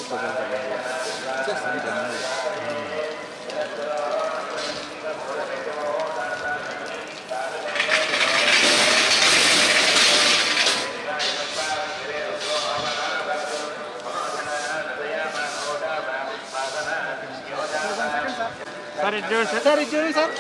sir ఇది చూడండి sir sir ఇది చూడండి సార్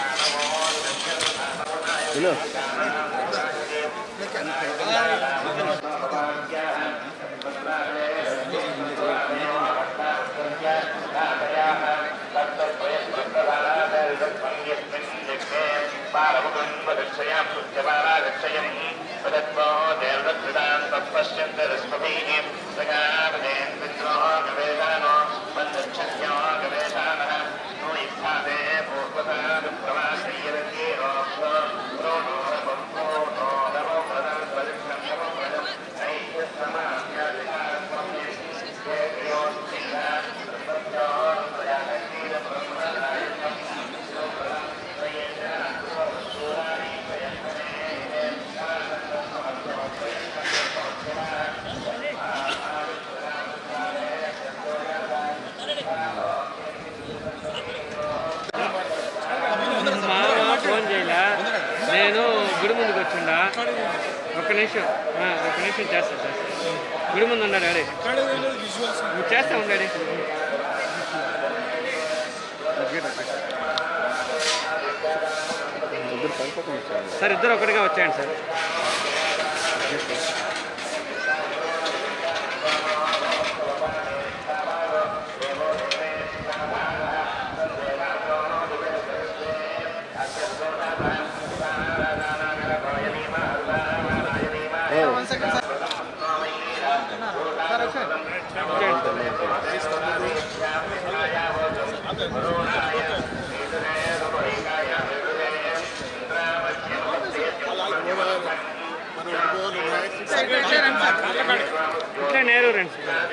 మా మామ ఫోన్ చేయలే నేను గుడి ముందుకు వచ్చిండా ఒక్క నిమిషం ఆ, ఒక్క నిమిషం చేస్తా చేస్తా గుడి ముందు ఉన్నాడు అడే నువ్వు చేస్తా ఉండాడు సార్ ఇద్దరు ఒకటిగా వచ్చాయండి sir one second sir sir వచ్చాను వచ్చేయండి సార్ ఇట్లా నేరు రండి సార్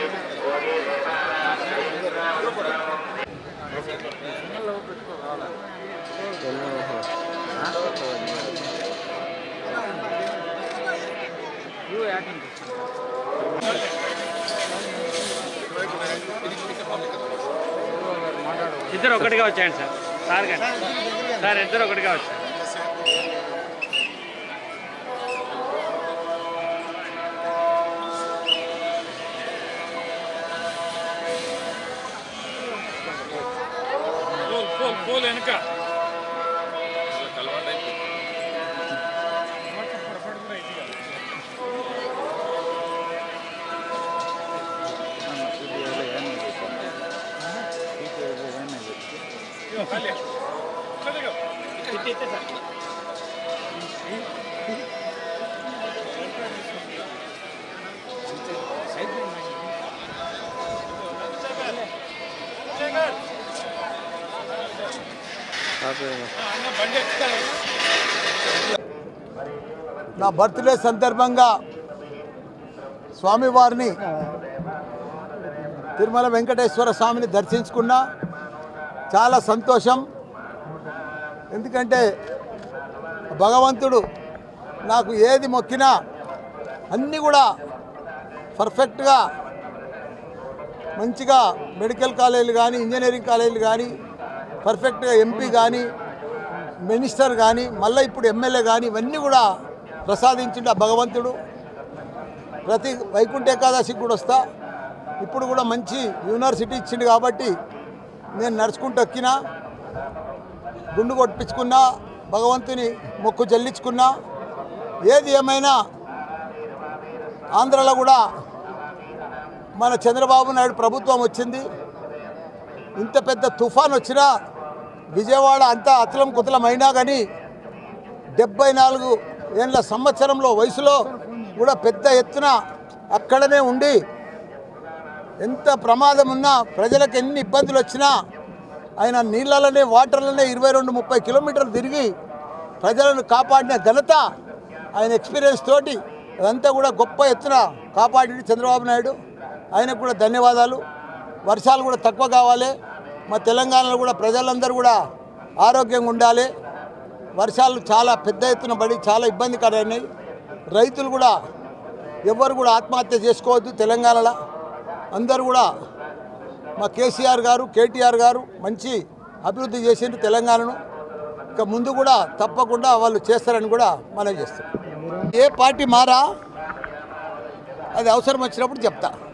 ఇద్దరు ఒకటిగా వచ్చాయండి సార్ సార్ గారు సార్ ఇద్దరు ఒకటిగా వచ్చారు నా బర్త్డే సందర్భంగా స్వామివారిని తిరుమల వెంకటేశ్వర స్వామిని దర్శించుకున్నా చాలా సంతోషం ఎందుకంటే భగవంతుడు నాకు ఏది మొక్కినా అన్నీ కూడా పర్ఫెక్ట్గా మంచిగా మెడికల్ కాలేజీలు కానీ ఇంజనీరింగ్ కాలేజీలు కానీ పర్ఫెక్ట్గా ఎంపీ కానీ మినిస్టర్ కానీ మళ్ళీ ఇప్పుడు ఎమ్మెల్యే కానీ ఇవన్నీ కూడా ప్రసాదించిండు ఆ భగవంతుడు ప్రతి వైకుంఠ ఏకాదశికి కూడా వస్తా ఇప్పుడు కూడా మంచి యూనివర్సిటీ ఇచ్చిండు కాబట్టి నేను నడుచుకుంటూ ఎక్కినా గుండు కొట్టించుకున్నా భగవంతుని మొక్కు చెల్లించుకున్నా ఏది ఏమైనా ఆంధ్రలో కూడా మన చంద్రబాబు నాయుడు ప్రభుత్వం వచ్చింది ఇంత పెద్ద తుఫాన్ వచ్చినా విజయవాడ అంతా అతలం కుతలం అయినా కానీ డెబ్బై నాలుగు ఏళ్ళ సంవత్సరంలో వయసులో కూడా పెద్ద ఎత్తున అక్కడనే ఉండి ఎంత ప్రమాదం ఉన్నా ప్రజలకు ఎన్ని ఇబ్బందులు వచ్చినా ఆయన నీళ్ళలోనే వాటర్లోనే ఇరవై రెండు ముప్పై కిలోమీటర్లు తిరిగి ప్రజలను కాపాడిన ఘనత ఆయన ఎక్స్పీరియన్స్ తోటి అదంతా కూడా గొప్ప ఎత్తున కాపాడి చంద్రబాబు నాయుడు ఆయనకు కూడా ధన్యవాదాలు వర్షాలు కూడా తక్కువ కావాలి మా తెలంగాణలో కూడా ప్రజలందరూ కూడా ఆరోగ్యంగా ఉండాలి వర్షాలు చాలా పెద్ద ఎత్తున పడి చాలా ఇబ్బందికరమైనాయి రైతులు కూడా ఎవ్వరు కూడా ఆత్మహత్య చేసుకోవద్దు తెలంగాణలో అందరూ కూడా మా కేసీఆర్ గారు కేటీఆర్ గారు మంచి అభివృద్ధి చేసిండ్రు తెలంగాణను ఇక ముందు కూడా తప్పకుండా వాళ్ళు చేస్తారని కూడా మనం చేస్తాం ఏ పార్టీ మారా అది అవసరం వచ్చినప్పుడు చెప్తా